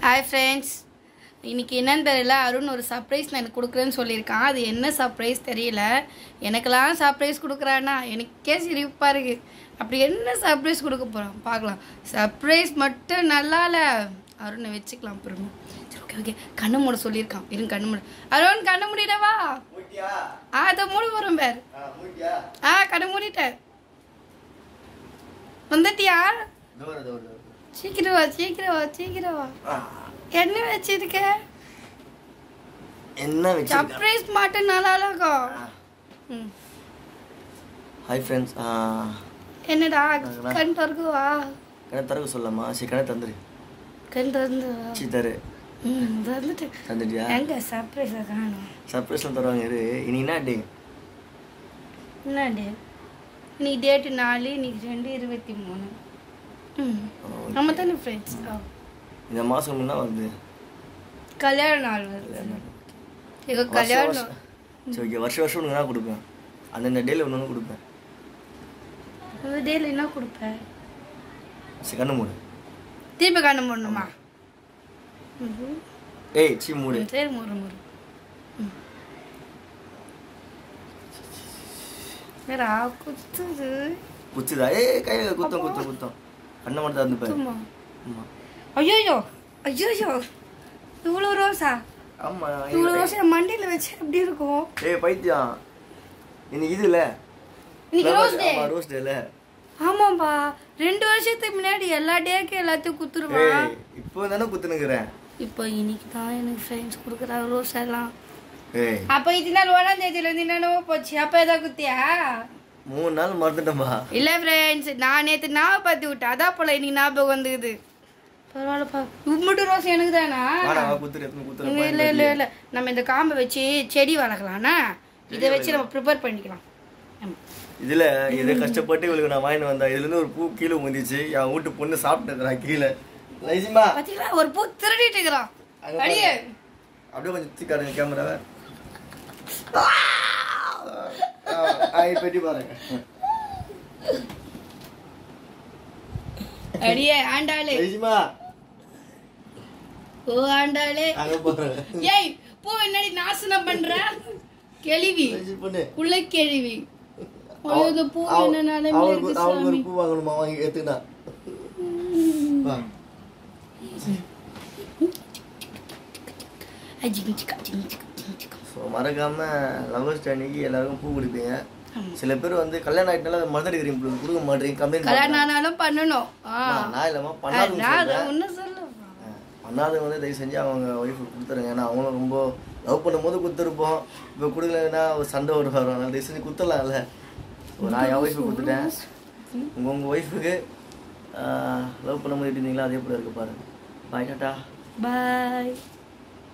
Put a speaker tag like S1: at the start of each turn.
S1: Hi friends இன்னைக்கு என்னன்னு தெரியல அருண் ஒரு சர்ப்ரைஸ் நான் எனக்கு கொடுக்குறேன்னு சொல்லியிருக்கான் அது என்ன சர்ப்ரைஸ் தெரியல எனக்கெல்லாம் சர்ப்ரைஸ் கொடுக்குறான்னா எனக்கே சிரிப்பா இருக்கு அப்படி என்ன சர்ப்ரைஸ் கொடுக்க போகிறான் பார்க்கலாம் சர்ப்ரைஸ் மட்டும் நல்லா இல்லை அருணை வச்சுக்கலாம் அப்புறமா சரி ஓகே ஓகே கண்ணு மூட சொல்லியிருக்கான் இருங்க கண்ணு மூட அருண் கண்ணு மூடிடவா
S2: மூட்டியா
S1: ஆ அதை மூட போகிறோம் பேர்
S2: ஆ, மூட்டியா
S1: ஆ கண்ணு மூடிட்டேன் வந்துட்டியா
S2: தூர தூர தூர
S1: சீக்கிரம் வா சீக்கிரம் வா சீக்கிரம் வா
S2: ஆ,
S1: என்ன வச்சிருக்க
S2: என்ன வச்சிருக்க
S1: சர்ப்ரைஸ் மட்டும் நல்லா இருக்கும் ம்.
S2: ஹாய் ஃப்ரெண்ட்ஸ்
S1: என்னடா
S2: அதெல்லாம்.
S1: கண் திறக்குவா
S2: கடை தரக்கு சொல்லலாமா சரி கடை தந்துரு
S1: கண் திறந்து வா.
S2: சரி தரு
S1: ம் திறந்துட்டு
S2: தந்துட்டியா
S1: எங்க சர்ப்ரைஸை காணும்
S2: சர்ப்ரைஸ்லாம் தருவாங்க இரு இன்னைக்கு என்ன டே
S1: என்ன டே நீ டேட்டு நாலு இன்னைக்கு ரெண்டு இருபத்தி மூணு ம் நம்ம தானே ஃப்ரெண்ட்ஸ்
S2: இந்த மாதம் முன்னா வருது
S1: கல்யாண நாள் வருது எங்க
S2: வருஷம்
S1: கல்யாணம்
S2: வருஷம். சரி ஓகே வருஷம் வருஷம் ஒன்று தான் கொடுப்பேன் அந்தந்த டேல ஒன்று ஒன்று கொடுப்பேன்
S1: ஒரு டேல என்ன கொடுப்பேன்
S2: சரி கண்ணு மூடு
S1: திருப்பி கண்ணு போடணுமா ம்.
S2: ஏய் சீ மூடு
S1: ம், சரி முறு முறு ம். வேறா குத்துது
S2: குத்துதா ஏய் கையில் குத்தம் குத்தம் குத்தம் கண்ணை மட்டும் திறந்துப்பேன்
S1: சும்மா
S2: ஆமாம்
S1: ஐயோயோ ஐயோயோ இவ்வளோ ரோஸா
S2: ஆமாம்
S1: இவ்வளோ ரோஸ் என் மண்டையில் வச்சு எப்படி இருக்கும்
S2: ஏய் பைத்தியம் இன்னைக்கு இது இல்லை
S1: இன்னைக்கு ரோஸ் டே
S2: ரோஸ் டேல
S1: ஆமாப்பா ரெண்டு வருஷத்துக்கு முன்னாடி எல்லா டேக்கும் எல்லாத்தையும் குத்துருவான்
S2: ஏய் இப்போ தானே குத்துனுக்குறேன்
S1: இப்போ இன்னைக்கு தான் எனக்கு ஃப்ரெண்ட்ஸ் கொடுக்குறாங்க ரோஸ் எல்லாம்
S2: ஏய்
S1: அப்போ இது நாள் ஒன்றாம் தேதியில இருந்து என்னென்னவோ போச்சு அப்போ எதாவது குத்தியா
S2: மூணு நாள் மறந்துட்டேன்பா
S1: இல்ல ஃப்ரெண்ட்ஸ் நான் நேத்து ஞாபகப்படுத்தி விட்டேன் அதான் போல இன்னைக்கு ஞாபகம் வந்துக்குது பரவாயில்லப்பா உம்மட்டு ரோஸ் எனக்கு தானா
S2: வாடா வா குத்துரு எத்தனை
S1: இங்க
S2: குத்துரு
S1: இல்ல இல்ல இல்ல நம்ம இந்த காம்பை வச்சு செடி வளர்க்கலாம்னா இதை வச்சு நம்ம ப்ரிப்பேர் பண்ணிக்கலாம் ஆமா.
S2: இதுல இதை கஷ்டப்பட்டு இவளுக்கு நான் வாங்கிட்டு வந்தேன் இதுல இருந்து ஒரு பூ கீழே வந்துச்சு என் வீட்டு பொண்ணு சாப்பிட்டு கீழே லைசிமா
S1: பாத்தீங்களா ஒரு பூ திருடிட்டு இருக்கிறான்
S2: அங்க
S1: அடியே
S2: அப்படியே கொஞ்சம் தூக்காடுங்க கேமராவை பெட்டி பாருங்க
S1: அடியே ஆண்டாளே
S2: லைசிமா
S1: ஓ ஆண்டாளே
S2: அங்க பாருங்க
S1: ஏய் பூ என்னடி நாசனம் பண்ற கேள்வி
S2: லைசி பொண்ணு
S1: உள்ள கேள்வி ஐயோ இந்த பூ என்ன நிலைமையில
S2: அவளுக்கு
S1: இருக்கு
S2: அவளுக்கு ஒரு
S1: சாமி
S2: பூ வாங்கணுமா வாங்கி எடுத்துக்கினா வா
S1: அஜிங் சிக்கா ஜிங் சிக்கா ஜிங் சிக்கா
S2: ஸோ மறக்காம லவர்ஸ் டே அன்னைக்கு எல்லாருக்கும் பூ கொடுப்பீங்க சில பேர் வந்து கல்யாணம் ஆயிட்டனால அதை மறந்துடுறீங்க இப்படி கொடுக்க மாட்டீங்க கம்ப்ளைண்ட்
S1: கல்யாணம் ஆனாலும் பண்ணணும் ஆ
S2: நான் இல்லாம
S1: நான்
S2: பண்ணாதுன்னு
S1: அதை
S2: சொல்றேன்
S1: ஒன்றும் சொல்ல
S2: பண்ணாதவங்க வந்து தயவு செஞ்சு அவங்க ஒய்ஃபு கொடுத்துருங்க ஏன்னா அவங்களும் ரொம்ப லவ் பண்ணும்போது கொடுத்துருப்போம் இப்போ கொடுக்கலன்னா ஒரு சண்டை ஒரு வரும் அதனால தயவு செஞ்சு கொடுத்துடலாம்ல ஸோ நான் என் ஒய்ஃபு கொடுத்துட்டேன் உங்கள் உங்கள் ஒய்ஃபுக்கு லவ் பண்ணும்போது எப்படி இருந்தீங்களோ அதே போல இருக்கு பாருங்க பாய் டாட்டா
S1: பாய்